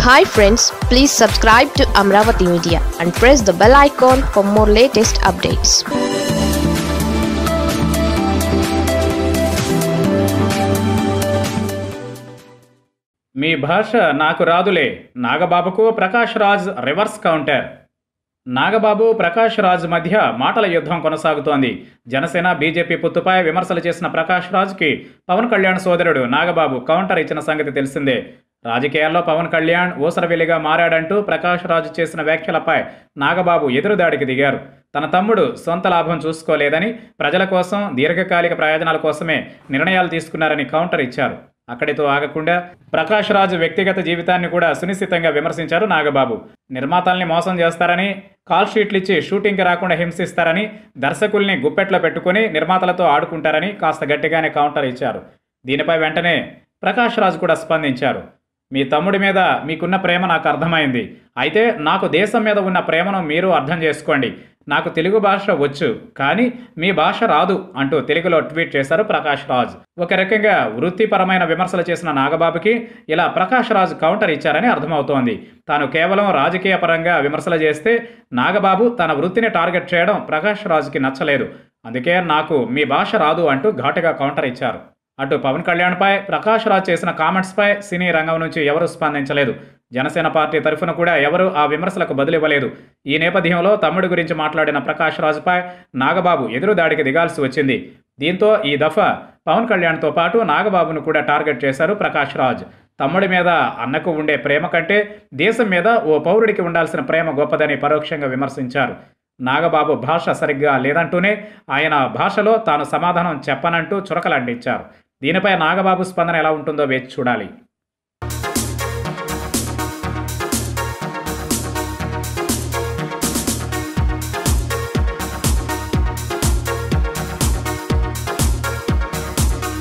hi friends please subscribe to Amaravati media and press the bell icon for more latest updates మీ భాష నాకు రాదులే నాగబాబుకు ప్రకాష్ రాజ్ రివర్స్ కౌంటర్ నాగబాబు ప్రకాష్ రాజ్ మధ్య మాటల యుద్ధం కొనసాగుతోంది జనసేన బీజేపీ పుత్తుపై విమర్శలు చేసిన ప్రకాష్ రాజ్కి పవన్ కళ్యాణ్ సోదరుడు నాగబాబు కౌంటర్ ఇచ్చిన సంగతి తెలిసిందే రాజకీయాల్లో పవన్ కళ్యాణ్ ఊసరవెల్లిగా మారాడంటూ ప్రకాష్ రాజు చేసిన వ్యాఖ్యలపై నాగబాబు ఎదురుదాడికి దిగారు తన తమ్ముడు సొంత లాభం చూసుకోలేదని ప్రజల కోసం దీర్ఘకాలిక ప్రయోజనాల కోసమే నిర్ణయాలు తీసుకున్నారని కౌంటర్ ఇచ్చారు అక్కడితో ఆగకుండా ప్రకాష్ రాజు వ్యక్తిగత జీవితాన్ని కూడా సునిశ్చితంగా విమర్శించారు నాగబాబు నిర్మాతల్ని మోసం చేస్తారని కాల్ షీట్లు ఇచ్చి షూటింగ్కి రాకుండా హింసిస్తారని దర్శకుల్ని గుప్పెట్లో పెట్టుకుని నిర్మాతలతో ఆడుకుంటారని కాస్త గట్టిగానే కౌంటర్ ఇచ్చారు దీనిపై వెంటనే ప్రకాష్ రాజు కూడా స్పందించారు మీ తమ్ముడి మీద మీకున్న ప్రేమ నాకు అర్థమైంది అయితే నాకు దేశం మీద ఉన్న ప్రేమను మీరు అర్థం చేసుకోండి నాకు తెలుగు భాష వచ్చు కానీ మీ భాష రాదు అంటూ తెలుగులో ట్వీట్ చేశారు ప్రకాష్ రాజ్ ఒక రకంగా వృత్తిపరమైన విమర్శలు చేసిన నాగబాబుకి ఇలా ప్రకాష్ రాజ్ కౌంటర్ ఇచ్చారని అర్థమవుతోంది తాను కేవలం రాజకీయ పరంగా విమర్శలు చేస్తే నాగబాబు తన వృత్తిని టార్గెట్ చేయడం ప్రకాష్ రాజుకి నచ్చలేదు అందుకే నాకు మీ భాష రాదు అంటూ ఘాటుగా కౌంటర్ ఇచ్చారు అటు పవన్ కళ్యాణ్పై ప్రకాష్ రాజ్ చేసిన కామెంట్స్పై సినీ రంగం నుంచి ఎవరూ స్పందించలేదు జనసేన పార్టీ తరఫున కూడా ఎవరూ ఆ విమర్శలకు బదులివ్వలేదు ఈ నేపథ్యంలో తమ్ముడి గురించి మాట్లాడిన ప్రకాష్ రాజుపై నాగబాబు ఎదురుదాడికి దిగాల్సి వచ్చింది దీంతో ఈ దఫా పవన్ కళ్యాణ్తో పాటు నాగబాబును కూడా టార్గెట్ చేశారు ప్రకాష్ రాజ్ తమ్ముడి మీద అన్నకు ఉండే ప్రేమ కంటే దేశం మీద ఓ పౌరుడికి ఉండాల్సిన ప్రేమ గొప్పదని పరోక్షంగా విమర్శించారు నాగబాబు భాష సరిగ్గా లేదంటూనే ఆయన భాషలో తాను సమాధానం చెప్పనంటూ చురకలంటించారు దీనిపై నాగబాబు స్పందన ఎలా ఉంటుందో వేచి చూడాలి